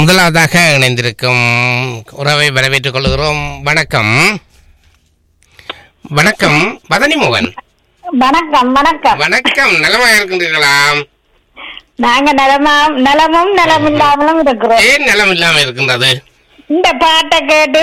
முதலாவதாக இணைந்திருக்கும் உறவை வரவேற்றுக் கொள்கிறோம் வணக்கம் வணக்கம் பதனி மோகன் வணக்கம் வணக்கம் வணக்கம் நலமாக இருக்கின்றீர்களா நாங்க நலமா நலமும் நலம் இல்லாமலும் இருக்கிறோம் ஏன் நலம் இல்லாம இருக்கின்றது இந்த பாட்டை கேட்டு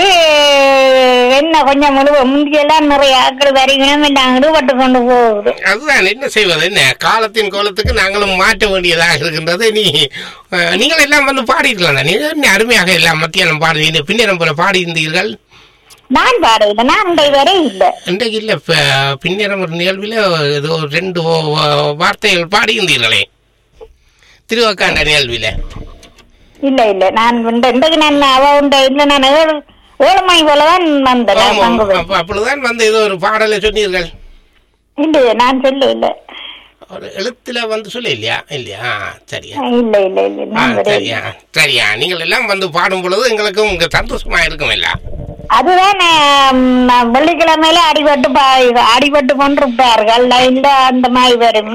என்ன கொஞ்சம் முழுவ முந்தியெல்லாம் நிறைய ஆக்கள் வரிகணும் நாங்க ஈடுபட்டு கொண்டு போகுது அதுதான் என்ன செய்வது என்ன காலத்தின் கோலத்துக்கு நாங்களும் மாற்ற வேண்டியதாக இருக்கின்றது நீ அஹ், நீங்கள் எல்லாம் வந்து பாடியிருக்கலாம் நீங்கள் என்ன அருமையாக எல்லாம் மத்தியானம் பாடுறீங்க பின்னரம் போல பாடியிருந்தீர்கள் நான் பாடவில்லை நான் இந்த வரை இல்லை இன்றைக்கு இல்லை பின்னரம் ஒரு நிகழ்வில் ஏதோ ஒரு ரெண்டு ஓ- ஓ- வார்த்தைகள் பாடியிருந்தீர்களே திருவாக்காண்ட நிகழ்வில் இல்ல இல்ல நான் இந்த இன்றைக்கு நான் அவ உண்ட இல்ல நான் ஏழு ஏழு மணி போலதான் வந்தேன் நான் ஆமாம். பங்கு பெற்று. அப்ப அப்பொழுதுதான் வந்து ஏதோ ஒரு பாடலை சொன்னீர்கள் இல்லையே நான் சொல்ல இல்ல ஒரு எழுத்துல வந்து சொல்ல இல்லையா இல்லையா சரியா இல்ல இல்ல இல்ல ஆ, நான் வரே சரியா சரியா நீங்கள் எல்லாம் வந்து பாடும் பொழுது எங்களுக்கும் உங்க சந்தோஷமா இருக்கும் இல்ல அதுதான் ஆம், நான் வெள்ளிக்கிழமையில அடிபட்டு பா- அடிபட்டு கொண்டிருப்பார்கள் லைன்ல அந்த மாதிரி வரும்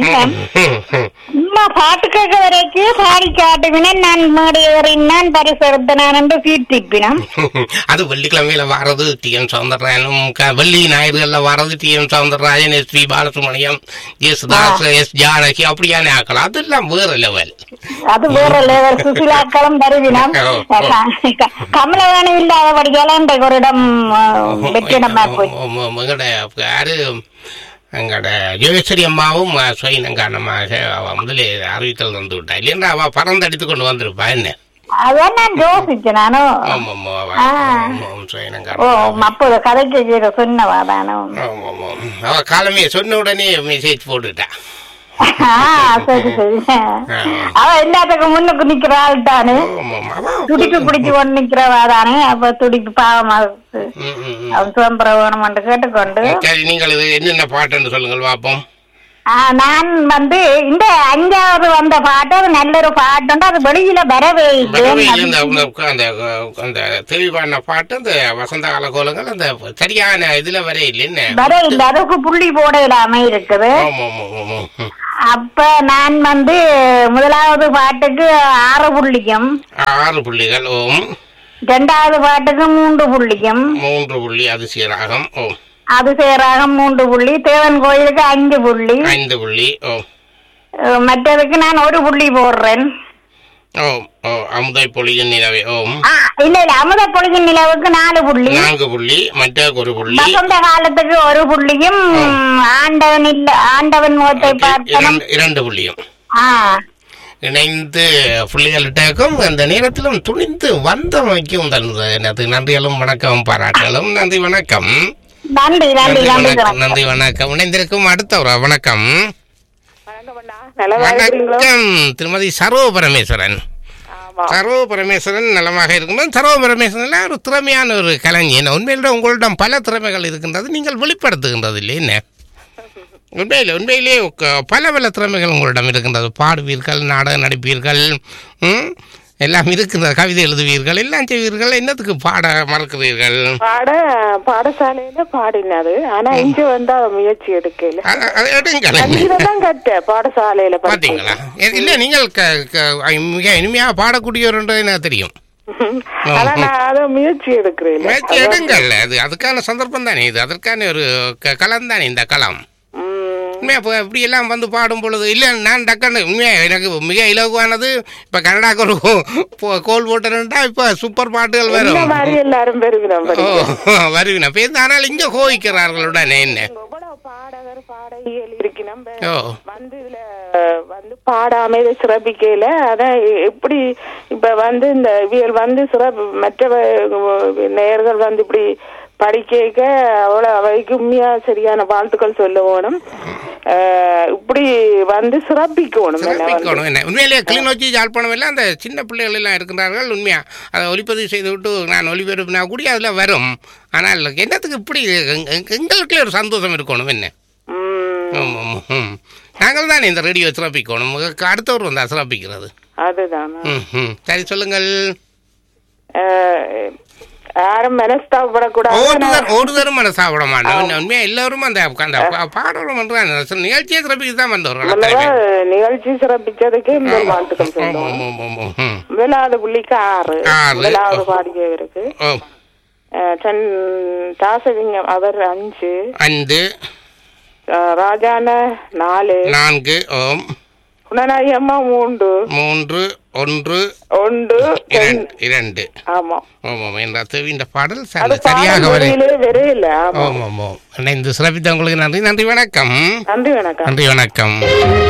அம்மா பாட்டு கேட்க வரைக்கும் பாடி காட்டுவினேன் நான் மேடை ஏறினான் பரிசு எடுத்தனான் என்று சீர்திப்பினம் அது வெள்ளிக்கிழமையில வாரது டி எம் சவுந்தரராயனும் க- வெள்ளி ஞாயிறுகள்ல வாரது T M Soundararajan S P Balasubramaniam Yesudas S Janaki அப்படியான ஆக்கள் அதெல்லாம் வேற லெவல் அது வேற லெவல் சுசிலாக்களும் தருவினம் ஓ, ஓ. கமலவாணி இல்லாதபடியால இன்றைக்கு ஒரு இடம் வெற்றிடமா போய் எங்கட யாரு எங்கட யோகேஸ்வரி அம்மாவும் சுயினம் காரணமாக அவ முதலே அறிவித்தல் வந்து விட்டா இல்லைன்னா அவ பறந்தடித்து கொண்டு வந்திருப்பா என்ன அதான் நான் யோசிச்சேன் நானும் ஆமா ஆமா அவ ஆ. ஆமாம், சுயினம் ஓ காரணமாக அப்போது கதைக்கு சொன்னவா தானும் ஆமா, ஆமா. அவ காலமே சொன்ன உடனே மெசேஜ் போட்டுட்டா ஆ, சரி சரி அவ எல்லாத்துக்கும் முன்னுக்கு நிக்கிற ஆள் தானே ஆமா, ஆமா. அவ துடிப்பு பிடிச்சு கொண்டு நிக்கிறவா தானே அப்ப துடிப்பு பாவமா இருக்கு. ம், ம், ம். அவன் சுதந்திரம் வேணும் என்று கேட்டுக்கொண்டு சரி நீங்கள் இது என்னென்ன பாட்டுன்னு சொல்லுங்கள் பார்ப்போம் ஆ, நான் வந்து இந்த அஞ்சாவது வந்த பாட்டு அது நல்ல ஒரு பாட்டு அது வெளியில வரவே வரவையில் இல்லை இந்த அந்த அந்த அந்த தெளிவான பாட்டு அந்த வசந்த கால கோலங்கள் அந்த சரியான இதுல வர இல்லைன்னு வர இல்லை அதுக்கு புள்ளி போட இல்லாம இருக்குது ஆமா ஆமா ஆமா ம். அப்ப நான் வந்து முதலாவது பாட்டுக்கு ஆறு புள்ளிக்கும் ஆறு புள்ளிகள் ஓம் ரெண்டாவது பாட்டுக்கு மூன்று புள்ளிக்கும் மூன்று புள்ளி அதிசய ராகம் ஓம் அது சேராக மூன்று புள்ளி தேவன் கோயிலுக்கு அஞ்சு புள்ளி ஐந்து புள்ளி ஓம் அஹ் மற்றதுக்கு நான் ஒரு புள்ளி போடுறேன் ஓம் ஓ அமுதை பொழியின் நிலவே ஓம் ஆ, இல்ல இல்ல அமுத பொழுதின் நிலவுக்கு நாலு புள்ளி நான்கு புள்ளி மற்ற ஒரு புள்ளி வசந்த காலத்துக்கு ஒரு புள்ளியும் ஆண்டவன் இல்ல ஆண்டவன் முகத்தை பார்த்தனும் இரண்டு இரண்டு புள்ளியும் ஆ இணைந்து புள்ளிகளிட்டாக்கும் அந்த நேரத்திலும் துணிந்து வந்தமைக்கும் தனது எனது நன்றிகளும் வணக்கம் பாராட்டுகளும் நன்றி வணக்கம் நன்றி நன்றி நன்றி நன்றி வணக்கம் நன்றி வணக்கம் இணைந்திருக்கும் அடுத்த ஒரு வணக்கம் நல்லா இருக்கிறீங்களோ வணக்கம் திருமதி சர்வ பரமேஸ்வரன் ஆமா சர்வ பரமேஸ்வரன் நலமாக இருக்கும்போது சர்வ பரமேஸ்வரன் ஒரு திறமையான ஒரு கலைஞன் உண்மையில உங்களிடம் பல திறமைகள் இருக்கின்றது நீங்கள் வெளிப்படுத்துகின்றது இல்லை என்ன உண்மையில் உண்மையிலேயே க- பல பல திறமைகள் உங்களிடம் இருக்கின்றது பாடுவீர்கள் நாடகம் நடிப்பீர்கள் ம், எல்லாம் இருக்கின்றது கவிதை எழுதுவீர்கள் எல்லாம் செய்வீர்கள் என்னத்துக்கு பாட மறக்கிறீர்கள் பாட பாடசாலையில பாடினது ஆனா இங்க வந்தா முயற்சி எடுக்கல அ- அதை எடுங்கள் தான் கட்ட பாடசாலையில படிச்சேன். பார்த்தீங்களா எ- இல்லை நீங்கள் க- க- மிக இனிமையாக பாடக்கூடியவர்ன்றது எனக்கு தெரியும் ஆனா நான் அத முயற்சி எடுக்கிறேன் முயற்சி எடுங்கள் அது அதுக்கான சந்தர்ப்பம் தானே இது அதற்கான ஒரு க- களம் தானே இந்த களம் உண்மையா இப்போ இப்படி எல்லாம் வந்து பாடும் பொழுது இல்லை நான் டக்குன்னு உண்மையா எனக்கு மிக இலகுவானது இப்போ கனடாக்கு ஒரு கோ- கோல் போட்டுருந்தா இப்போ சூப்பர் பாட்டுகள் இந்த வரும் மாதிரி எல்லாரும் பெருகிறோம் ஓ வருவினா பேருந்து ஆனால் இங்கே கோவிக்கிறார்கள் உடனே என்ன எவ்வளவு பாடகர் பாடகியல் இருக்கணும் ஓ வந்து இதுல வந்து பாடாம இதை சிறப்பிக்கையில அதான் எப்படி இப்ப வந்து இந்த இவியல் வந்து சிறப்பு மற்ற நேயர்கள் வந்து இப்படி படிக்க அவ்வளவு அவைக்கு உண்மையா சரியான வாழ்த்துக்கள் சொல்ல வேணும் அஹ், இப்படி வந்து சிறப்பிக்கணும் என்ன வந்து சிறப்பிக்கணும் என்ன உண்மையிலேயே கிளிநொச்சி யாழ்ப்பாணம் எல்லாம் அந்த சின்ன பிள்ளைகள் எல்லாம் இருக்கின்றார்கள் உண்மையா அதை ஒளிப்பதிவு செய்து விட்டு நான் ஒளிபரப்பினா கூட அதில் வரும் ஆனால் என்னத்துக்கு இப்படி எங்க- எங்க- எங்களுக்குள்ளே ஒரு சந்தோஷம் இருக்கணும் என்ன உம், ஆமாம், ஆமாம், ம். நாங்கள் தான் இந்த ரேடியோ சிறப்பிக்கணும் உங்களுக்கு அடுத்தவர் வந்தால் சிறப்பிக்கிறது அதுதான் ம் ம் சரி சொல்லுங்கள் அஹ், யாரும் மனஸ்தாபப்படக்கூடாது ஒருத்தர் ஒருத்தரும் மன சாப்பிட மாட்டோம் உண்மையா எல்லாரும் அந்த அந்த பா- பாடலும் பண்றாங்க சில நிகழ்ச்சியை சிறப்பிக்கு தான் வந்தவர்கள் அத்தனை பேர். முதல்ல நிகழ்ச்சி சிறப்பிச்சதுக்கு முதல் வாழ்த்துக்கள் ஆமா, சொல்லுவோம் ஆமா, ஆமா, ஆமா. ம். முதலாவது புள்ளிக்கு ஆறு ஆறு. முதலாவது பாடியவருக்கு ஓ, அஹ், சன் தாசலிங்கம் அவர் அஞ்சு ஐந்து அஹ், ராஜான நாலு நான்கு ஓம் குணநாயகி அம்மா மூன்று மூன்று ஒன்று ஒன்று இரண்டு இரண்டு ஆமா ஆமாம் என்ற தேவி இந்த பாடல் அது சரி- சரியாக பாடல் வரை வரியிலே வரையில ஆமா ஆமாம் ஆமாம் இணைந்து சிறப்பித்த உங்களுக்கு நன்றி நன்றி வணக்கம் நன்றி வணக்கம் நன்றி வணக்கம்